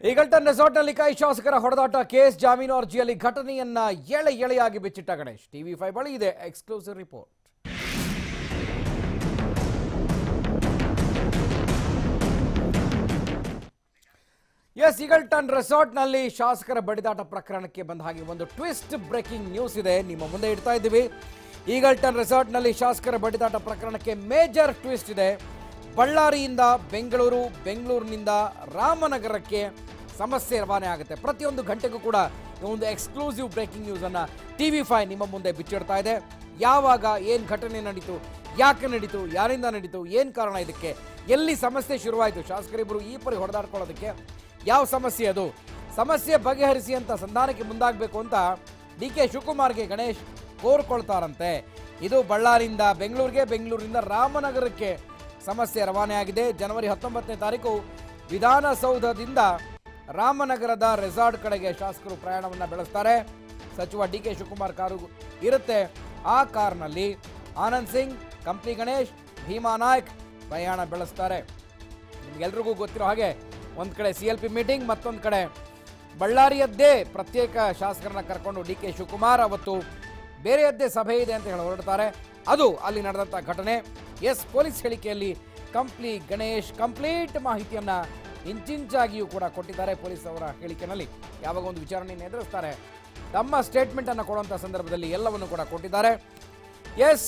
Eagleton ರೆಸಾರ್ಟ್ನಲ್ಲಿ ಕೈ ಶಾಸಕರ ಹೊಡೆದಾಟ ಕೇಸ್ ಜಾಮೀನು ಅರ್ಜಿಯಲ್ಲಿ ಘಟನೆಯನ್ನ ಎಳೆ ಎಳೆಯಾಗಿ ಬಿಚ್ಚಿಟ್ಟ ಗಣೇಶ್ ಟಿವಿ ಫೈವ್ ಬಳಿ ಇದೆ ಎಕ್ಸ್ಕ್ಲೂಸಿವ್ ರಿಪೋರ್ಟ್ ಎಸ್ ಈಗಲ್ಟನ್ ರೆಸಾರ್ಟ್ನಲ್ಲಿ ಶಾಸಕರ ಬಡಿದಾಟ ಪ್ರಕರಣಕ್ಕೆ ಬಂದ ಹಾಗೆ ಒಂದು ಟ್ವಿಸ್ಟ್ ಬ್ರೇಕಿಂಗ್ ನ್ಯೂಸ್ ಇದೆ ನಿಮ್ಮ ಮುಂದೆ ಇಡ್ತಾ ಇದ್ದೀವಿ ಈಗಲ್ಟನ್ ರೆಸಾರ್ಟ್ನಲ್ಲಿ ಶಾಸಕರ ಬಡಿದಾಟ ಪ್ರಕರಣಕ್ಕೆ ಮೇಜರ್ ಟ್ವಿಸ್ಟ್ ಇದೆ ಬಳ್ಳಾರಿಯಿಂದ ಬೆಂಗಳೂರು ಬೆಂಗಳೂರಿನಿಂದ ರಾಮನಗರಕ್ಕೆ ಸಮಸ್ಯೆ ರವಾನೆ ಆಗುತ್ತೆ ಪ್ರತಿಯೊಂದು ಗಂಟೆಗೂ ಕೂಡ ಈ ಒಂದು ಎಕ್ಸ್ಕ್ಲೂಸಿವ್ ಬ್ರೇಕಿಂಗ್ ನ್ಯೂಸ್ ಅನ್ನ ಟಿವಿ ಫೈವ್ ನಿಮ್ಮ ಮುಂದೆ ಬಿಚ್ಚಿಡ್ತಾ ಇದೆ ಯಾವಾಗ ಏನು ಘಟನೆ ನಡೀತು ಯಾಕೆ ನಡೀತು ಯಾರಿಂದ ನಡೀತು ಏನು ಕಾರಣ ಇದಕ್ಕೆ ಎಲ್ಲಿ ಸಮಸ್ಯೆ ಶುರುವಾಯಿತು ಶಾಸಕರಿಬ್ಬರು ಈ ಪರಿ ಹೊಡೆದಾಡ್ಕೊಳ್ಳೋದಕ್ಕೆ ಯಾವ ಸಮಸ್ಯೆ ಅದು ಸಮಸ್ಯೆ ಬಗೆಹರಿಸಿ ಅಂತ ಸಂಧಾನಕ್ಕೆ ಮುಂದಾಗಬೇಕು ಅಂತ ಡಿ ಕೆ ಶಿವಕುಮಾರ್ಗೆ ಗಣೇಶ್ ಕೋರ್ಕೊಳ್ತಾರಂತೆ ಇದು ಬಳ್ಳಾರಿಯಿಂದ ಬೆಂಗಳೂರಿಗೆ ಬೆಂಗಳೂರಿನಿಂದ ರಾಮನಗರಕ್ಕೆ ಸಮಸ್ಯೆ ರವಾನೆ ಆಗಿದೆ ಜನವರಿ ಹತ್ತೊಂಬತ್ತನೇ ತಾರೀಕು ವಿಧಾನಸೌಧದಿಂದ ರಾಮನಗರದ ರೆಸಾರ್ಟ್ ಕಡೆಗೆ ಶಾಸಕರು ಪ್ರಯಾಣವನ್ನು ಬೆಳೆಸ್ತಾರೆ ಸಚಿವ ಡಿ ಕೆ ಶಿವಕುಮಾರ್ ಕಾರು ಇರುತ್ತೆ ಆ ಕಾರ್ನಲ್ಲಿ ಆನಂದ್ ಸಿಂಗ್ ಕಂಪ್ನಿ ಗಣೇಶ್ ಭೀಮಾ ನಾಯ್ಕ್ ಪ್ರಯಾಣ ಬೆಳೆಸ್ತಾರೆ ನಿಮ್ಗೆಲ್ರಿಗೂ ಗೊತ್ತಿರೋ ಹಾಗೆ ಒಂದು ಕಡೆ ಸಿ ಎಲ್ ಪಿ ಮೀಟಿಂಗ್ ಮತ್ತೊಂದು ಕಡೆ ಬಳ್ಳಾರಿಯದ್ದೇ ಪ್ರತ್ಯೇಕ ಶಾಸಕರನ್ನ ಕರ್ಕೊಂಡು ಡಿ ಕೆ ಶಿವಕುಮಾರ್ ಅವತ್ತು ಬೇರೆಯದ್ದೇ ಸಭೆ ಇದೆ ಅಂತ ಹೇಳಿ ಹೊರಡ್ತಾರೆ ಅದು ಅಲ್ಲಿ ನಡೆದಂಥ ಘಟನೆ ಎಸ್ ಪೊಲೀಸ್ ಹೇಳಿಕೆಯಲ್ಲಿ ಕಂಪ್ಲಿ ಗಣೇಶ್ ಕಂಪ್ಲೀಟ್ ಮಾಹಿತಿಯನ್ನ ಇಂಚಿಂಚಾಗಿಯೂ ಕೂಡ ಕೊಟ್ಟಿದ್ದಾರೆ ಪೊಲೀಸ್ ಅವರ ಹೇಳಿಕೆನಲ್ಲಿ ಯಾವಾಗ ಒಂದು ವಿಚಾರಣೆಯನ್ನು ಎದುರಿಸ್ತಾರೆ ತಮ್ಮ ಸ್ಟೇಟ್ಮೆಂಟ್ ಅನ್ನು ಕೊಡುವಂಥ ಸಂದರ್ಭದಲ್ಲಿ ಎಲ್ಲವನ್ನು ಕೂಡ ಕೊಟ್ಟಿದ್ದಾರೆ ಎಸ್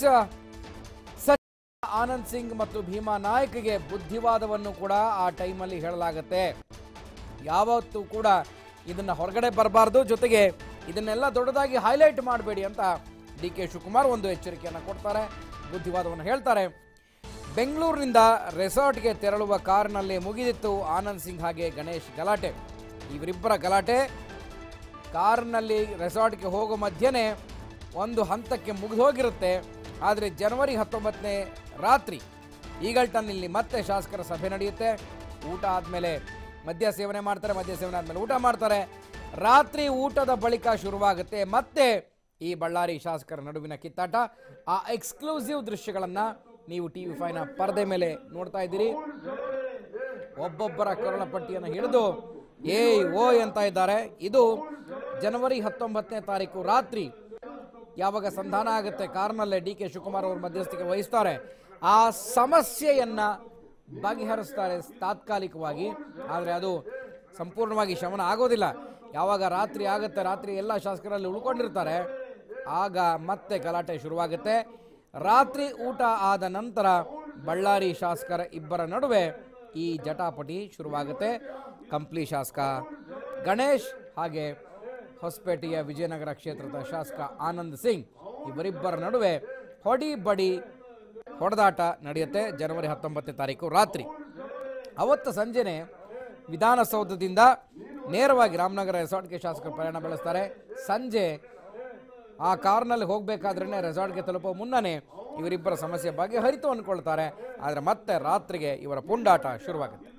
ಸಚಿವ ಆನಂದ್ ಸಿಂಗ್ ಮತ್ತು ಭೀಮಾ ನಾಯ್ಕ್ಗೆ ಬುದ್ಧಿವಾದವನ್ನು ಕೂಡ ಆ ಟೈಮಲ್ಲಿ ಹೇಳಲಾಗುತ್ತೆ ಯಾವತ್ತೂ ಕೂಡ ಇದನ್ನ ಹೊರಗಡೆ ಬರಬಾರ್ದು ಜೊತೆಗೆ ಇದನ್ನೆಲ್ಲ ದೊಡ್ಡದಾಗಿ ಹೈಲೈಟ್ ಮಾಡಬೇಡಿ ಅಂತ ಡಿ ಕೆ ಶಿವಕುಮಾರ್ ಒಂದು ಎಚ್ಚರಿಕೆಯನ್ನು ಕೊಡ್ತಾರೆ ಬುದ್ಧಿವಾದವನ್ನು ಹೇಳ್ತಾರೆ ಬೆಂಗಳೂರಿನಿಂದ ರೆಸಾರ್ಟ್ಗೆ ತೆರಳುವ ಕಾರಿನಲ್ಲಿ ಮುಗಿದಿತ್ತು ಆನಂದ್ ಸಿಂಗ್ ಹಾಗೆ ಗಣೇಶ್ ಗಲಾಟೆ ಇವರಿಬ್ಬರ ಗಲಾಟೆ ಕಾರ್ನಲ್ಲಿ ರೆಸಾರ್ಟ್ಗೆ ಹೋಗೋ ಮಧ್ಯೆನೇ ಒಂದು ಹಂತಕ್ಕೆ ಮುಗಿದು ಹೋಗಿರುತ್ತೆ ಆದರೆ ಜನವರಿ ಹತ್ತೊಂಬತ್ತನೇ ರಾತ್ರಿ ಈಗಲ್ಟನ್ ಇಲ್ಲಿ ಮತ್ತೆ ಶಾಸಕರ ಸಭೆ ನಡೆಯುತ್ತೆ ಊಟ ಆದಮೇಲೆ ಮದ್ಯ ಸೇವನೆ ಮಾಡ್ತಾರೆ ಮದ್ಯ ಸೇವನೆ ಆದಮೇಲೆ ಊಟ ಮಾಡ್ತಾರೆ ರಾತ್ರಿ ಊಟದ ಬಳಿಕ ಶುರುವಾಗುತ್ತೆ ಮತ್ತೆ ಈ ಬಳ್ಳಾರಿ ಶಾಸಕರ ನಡುವಿನ ಕಿತ್ತಾಟ ಆ ಎಕ್ಸ್ಕ್ಲೂಸಿವ್ ದೃಶ್ಯಗಳನ್ನು ನೀವು ಟಿ ವಿ ಫೈವ್ನ ಪರದೆ ಮೇಲೆ ನೋಡ್ತಾ ಇದ್ದೀರಿ ಒಬ್ಬೊಬ್ಬರ ಕರುಳ ಪಟ್ಟಿಯನ್ನು ಹಿಡಿದು ಏಯ್ ಓಯ್ ಅಂತ ಇದ್ದಾರೆ ಇದು ಜನವರಿ ಹತ್ತೊಂಬತ್ತನೇ ತಾರೀಕು ರಾತ್ರಿ ಯಾವಾಗ ಸಂಧಾನ ಆಗುತ್ತೆ ಕಾರ್ನಲ್ಲೇ ಡಿ ಕೆ ಶಿವಕುಮಾರ್ ಅವರು ಮಧ್ಯಸ್ಥಿಕೆ ವಹಿಸ್ತಾರೆ ಆ ಸಮಸ್ಯೆಯನ್ನ ಬಗೆಹರಿಸ್ತಾರೆ ತಾತ್ಕಾಲಿಕವಾಗಿ ಆದರೆ ಅದು ಸಂಪೂರ್ಣವಾಗಿ ಶಮನ ಆಗೋದಿಲ್ಲ ಯಾವಾಗ ರಾತ್ರಿ ಆಗುತ್ತೆ ರಾತ್ರಿ ಎಲ್ಲ ಶಾಸಕರಲ್ಲಿ ಉಳ್ಕೊಂಡಿರ್ತಾರೆ ಆಗ ಮತ್ತೆ ಗಲಾಟೆ ಶುರುವಾಗುತ್ತೆ ರಾತ್ರಿ ಊಟ ಆದ ನಂತರ ಬಳ್ಳಾರಿ ಶಾಸಕರ ಇಬ್ಬರ ನಡುವೆ ಈ ಜಟಾಪಟಿ ಶುರುವಾಗುತ್ತೆ ಕಂಪ್ಲಿ ಶಾಸಕ ಗಣೇಶ್ ಹಾಗೆ ಹೊಸಪೇಟೆಯ ವಿಜಯನಗರ ಕ್ಷೇತ್ರದ ಶಾಸಕ ಆನಂದ್ ಸಿಂಗ್ ಇವರಿಬ್ಬರ ನಡುವೆ ಹೊಡಿ ಬಡಿ ಹೊಡೆದಾಟ ನಡೆಯುತ್ತೆ ಜನವರಿ ಹತ್ತೊಂಬತ್ತನೇ ತಾರೀಕು ರಾತ್ರಿ ಅವತ್ತು ಸಂಜೆನೆ ವಿಧಾನಸೌಧದಿಂದ ನೇರವಾಗಿ ರಾಮನಗರ ರೆಸಾರ್ಟ್ಗೆ ಶಾಸಕರು ಪ್ರಯಾಣ ಬೆಳೆಸ್ತಾರೆ ಸಂಜೆ ಆ ಕಾರ್ನಲ್ಲಿ ಹೋಗಬೇಕಾದ್ರೇ ರೆಸಾರ್ಟ್ಗೆ ತಲುಪೋ ಮುನ್ನನೇ ಇವರಿಬ್ಬರ ಸಮಸ್ಯೆ ಬಗೆಹರಿತು ಅಂದ್ಕೊಳ್ತಾರೆ ಆದರೆ ಮತ್ತೆ ರಾತ್ರಿಗೆ ಇವರ ಪುಂಡಾಟ ಶುರುವಾಗುತ್ತೆ